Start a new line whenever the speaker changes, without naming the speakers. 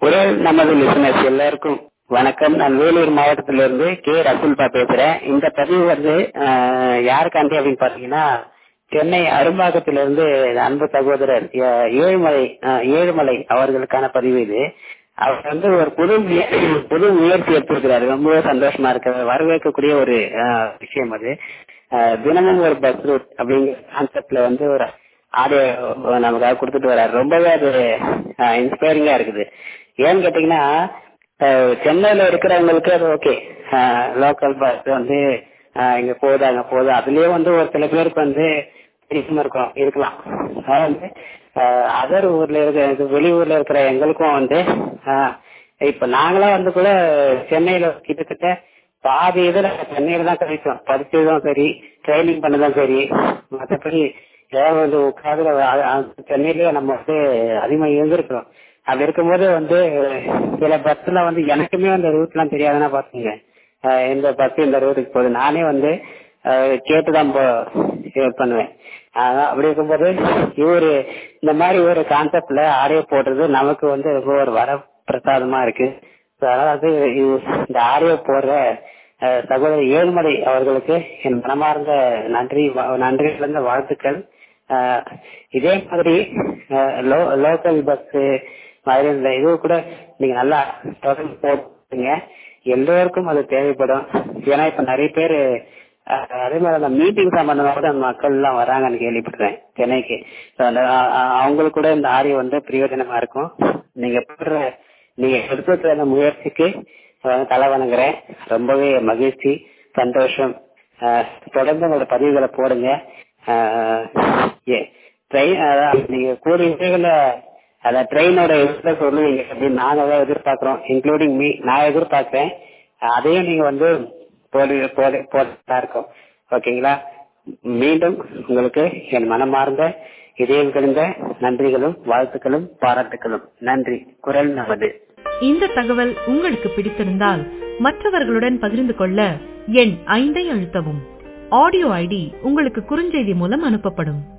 உடல் நமது லிசனர்ஸ் எல்லாருக்கும் வணக்கம் நான் வேலூர் மாவட்டத்திலிருந்து கே ரசூல்பா பேசுறேன் இந்த பதிவு வந்து அஹ், யாருக்காண்டி அப்படின்னு பாத்தீங்கன்னா சென்னை அரும்பாக்கத்திலிருந்து அன்பு சகோதரர் அஹ், ஏழுமலை அஹ், ஏழுமலை அவர்களுக்கான பதிவு இது அவர் வந்து ஒரு புது முய- புது முயற்சி எடுத்திருக்கிறாரு ரொம்பவே சந்தோஷமா இருக்கு வரவேற்கக்கூடிய ஒரு அஹ், விஷயம் அது அஹ், தினமும் ஒரு பஸ் ரூட் அப்படிங்கிற கான்செப்ட்ல வந்து ஒரு ஆடியோ நமக்காக கொடுத்துட்டு வர்றாரு ரொம்பவே அது இன்ஸ்பைரிங்கா இருக்குது ஏன்னு கேட்டீங்கன்னா அஹ், சென்னையில இருக்கிறவங்களுக்கு அது ஓகே லோக்கல் பஸ் வந்து அஹ், இங்க போகுது அங்க போகுது அதுலயே வந்து ஒரு சில பேருக்கு வந்து பிடிக்காம இருக்கும் இருக்கலாம் ஆனா வந்து அதர் ஊர்ல இருக்கிற இது வெளியூர்ல இருக்கிற எங்களுக்கும் வந்து அஹ், இப்ப நாங்களாம் வந்து கூட சென்னையில கிட்டத்தட்ட பாதி இதுல சென்னையில தான் கிடைக்கும் படிச்சதும் சரி ட்ரைனிங் பண்ணதும் சரி மற்றபடி ஏன் வந்து உட்காந்து சென்னையிலேயே நம்ம வந்து அதிகமா இருந்திருக்கிறோம் அப்படி இருக்கும்போது வந்து சில பஸ்ல வந்து எனக்குமே அந்த ரூட்லாம் தெரியாதுன்னா பாத்துங்க அஹ் இந்த பஸ் இந்த ரூட்டுக்கு போகுது நானே வந்து அஹ் கேட்டுதான் போ இது பண்ணுவேன் அதான் அப்படி இருக்கும்போது இவரு இந்த மாதிரி ஒரு கான்செப்ட்ல ஆடியோ போடுறது நமக்கு வந்து ரொம்ப ஒரு வர பிரசாதமா இருக்கு So, அதனால வந்து இவ- இந்த ஆடியோ போடுற அஹ், சகோதரர் ஏழுமலை அவர்களுக்கு என் மனமார்ந்த நன்றி வா- நன்றி கலந்த வாழ்த்துக்கள் அஹ், இதே மாதிரி லோக்கல் பஸ் மாதிரி இந்த இது கூட நீங்க நல்லா தொடர்ந்து போடுங்க எல்லோருக்கும் அது தேவைப்படும் ஏன்னா இப்ப நிறைய பேர் அதே மாதிரி அந்த மீட்டிங் சம்பந்தமா கூட அந்த மக்கள் எல்லாம் வராங்கன்னு கேள்விப்பட்டேன் சென்னைக்கு So, அந்த அ- அ- அவங்களுக்கு கூட இந்த ஆரியம் வந்து பிரயோஜனமா இருக்கும் நீங்க போடுற நீங்க எடுத்துக்கிற அந்த முயற்சிக்கு அஹ், தலை வணங்குறேன் ரொம்பவே மகிழ்ச்சி சந்தோஷம் அஹ், தொடர்ந்து உங்களோட பதிவுகளை போடுங்க அஹ், ஏ- ட்ரெயின் அதான் நீங்க கூடிய விரைவில் அந்த ட்ரெயினோட இதுல சொல்லுவீங்க அப்படின்னு நாங்க தான் எதிர்பார்க்கிறோம் இன்க்ளூடிங் மீ நான் எதிர்பார்க்கிறேன் அதையும் நீங்க வந்து போடு போடு போட்டா இருக்கும் ஓகேங்களா மீண்டும் உங்களுக்கு என் மனமார்ந்த இதயம் கிடந்த நன்றிகளும் வாழ்த்துக்களும் பாராட்டுகளும் நன்றி குரல் நமது
இந்த தகவல் உங்களுக்கு பிடித்திருந்தால் மற்றவர்களுடன் பகிர்ந்து கொள்ள எண் ஐந்தை அழுத்தவும் ஆடியோ ஐடி உங்களுக்கு குறுஞ்செய்தி மூலம் அனுப்பப்படும்